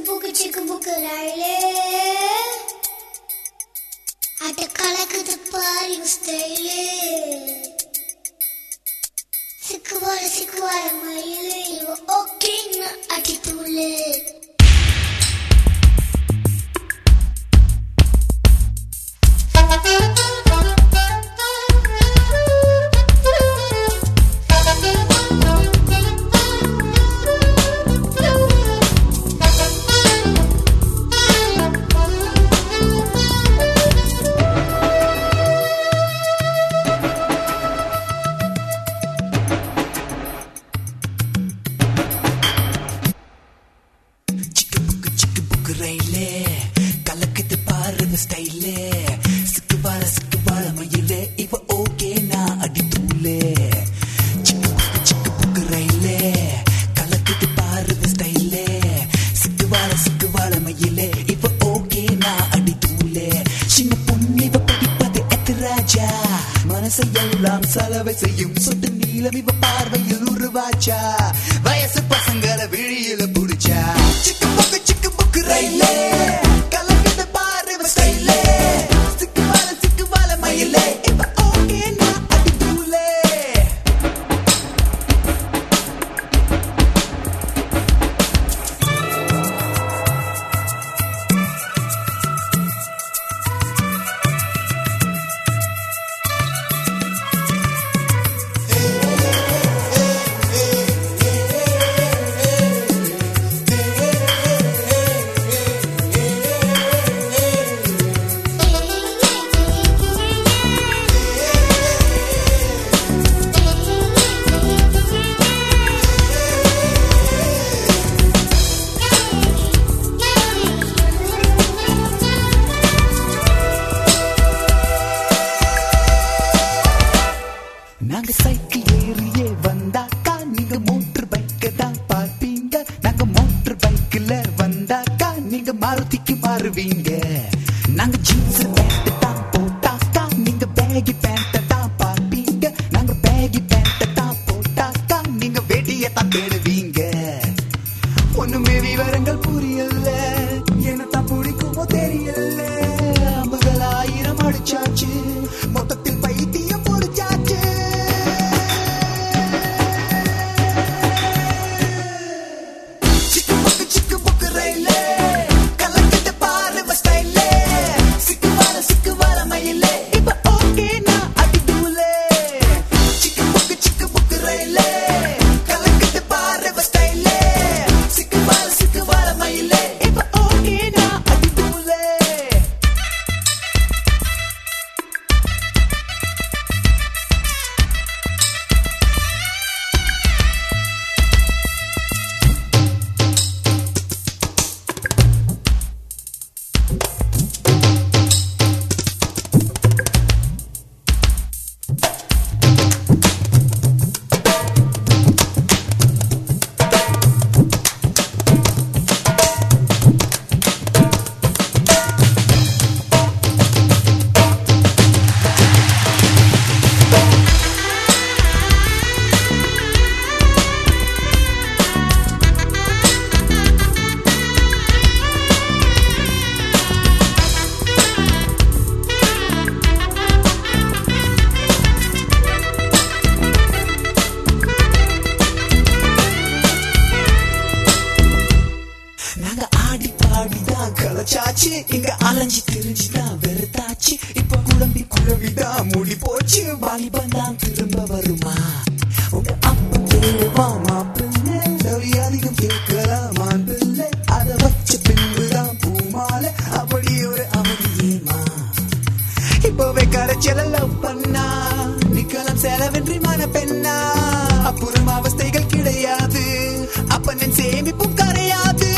book சிக்கு book ரயிலே அட்ட கலக்குது பாரு ஸ்டைலே சிக்குவார சிக்குவார மயிலே இவ ஓகேன்னு அடித்தூளே சிக்கு புக்கு சிக்கு புக்கு ரயிலே கலக்குது பாருங்க ஸ்டைலே சிக்கு வார சிக்கு வார மயிலே இவ ஓகே நான் அடி தூளே சிக்கு புக்கு சிக்கு புக்கு ரயிலே கலக்குது பாருங்க ஸ்டைலே சிக்கு வார சிக்கு வார மயிலே இவ ஓகே நான் அடி தூளே சின்ன பொண்ணு இவ படிப்பது எத்து ராஜா மனசை எல்லாம் செலவை செய்யும் சொட்டு நீளம் இவ பார்வையில் உருவாச்சா வயசு பசங்கள விழியில புடிச்சா சிக்கு புக்கு சிக்கு புக்கு ரயிலே கலக்குது பாரு இவ ஸ்டைலே சிக்கு வாழ சிக்கு வாழ மயிலே இவ ஓகே நான் அடி தூளே நாங்க சைக்கிள் ஏறியே வந்தாக்கா நீங்க மோட்டர் பைக்க தான் பார்ப்பீங்க நாங்க மோட்டர் பைக்ல வந்தாக்கா நீங்க மாருதிக்கு மாறுவீங்க நாங்க ஜீன்ஸ் பேண்ட் தான் போட்டாக்கா நீங்க பேகி பேண்ட் தான் பார்ப்பீங்க நாங்க பேகி பேண்ட் தான் போட்டாக்கா நீங்க வெடிய தான் தேடுவீங்க ஒண்ணுமே விவரங்கள் புரியல என்னத்தான் பிடிக்குமோ தெரியல ஐம்பதுல ஆயிரம் அடிச்சாச்சு மொத்தத்தில் பைத்தியம் பொடிச்சாச்சு சிக்கு புக்கு சிக்கு புக்கு ரயிலே கலக்கிட்டு பாரு இவ ஸ்டைலே சிக்கு வாழ சிக்கு வாழ மயிலே இப்ப ஓகே நான் அடி தூளே சிக்கு புக்கு சிக்கு புக்கு ரயிலே கலக்கிட்டு பாரு இவ ஸ்டைலே சிக்கு வாழ சிக்கு வாழ மயிலே இப்ப ஓகே நான் அடி தூளே நாங்க ஆடி பாடிதான் கலச்சாச்சு இங்க அலைஞ்சு திரிஞ்சுதான் வெறுத்தாச்சு இப்ப குழம்பி குழம்பிதான் மூடி போச்சு வாலிபன் தான் திரும்ப வருமா உங்க அப்பா தேவா மாப்பிள்ளை சரி அதிகம் கேட்கலாமான் பிள்ளை அதை வச்ச பின்புதான் பூமாலை அப்படி ஒரு அமைதியேமா இப்பவே கரைச்சல லவ் பண்ணா நிக்கலாம் செலவின்றி மன பெண்ணா அப்புறம் அவஸ்தைகள் கிடையாது அப்பனின் சேமிப்பும் கரையாது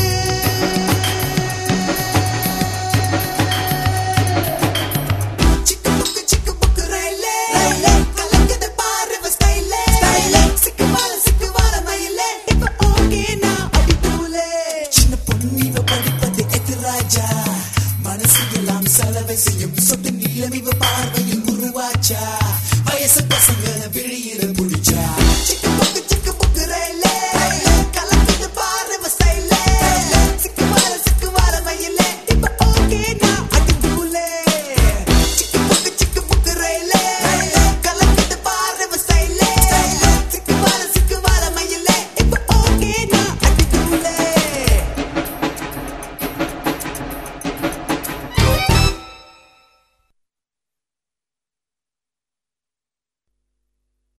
சிக்கு புக்கு சிக்கு புக்கு ரயிலே ரயிலே கலக்குது பாரு இவ ஸ்டைலே ஸ்டைலே சிக்கு வாழ சிக்கு வாழ மயிலே இப்ப ஓகே நான் அடி தூளே சின்ன பொண்ணு இவ படிப்பது எத்து ராஜா மனசு எல்லாம் செலவை செய்யும் சொட்டு நீளம் இவ பார்வையில் உருவாச்சா